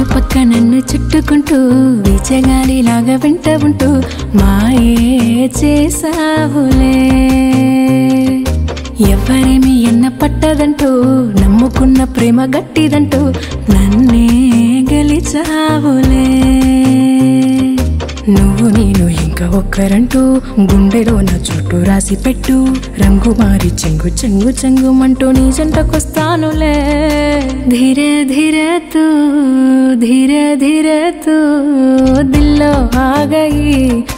పక్క నన్ను చుట్టుకుంటూ వీచగాలిలాగా వెంట ఉంటూ మాయే చేసావులే ఎవరేమి ఎన్న పట్టదంటూ నమ్ముకున్న ప్రేమ గట్టిదంటూ నన్నే గెలిచావులే నువ్వు నేను ఇంకా ఒక్కరంటూ గుండెలో నా చుట్టూ రాసి పెట్టు రంగు మారి చెంగు చెంగు చెంగుమంటూ నీ జంటకొస్తానులే ధీరే ధీరే తూ ధీరే ధీరే తూ దిల్లో ఆ గయి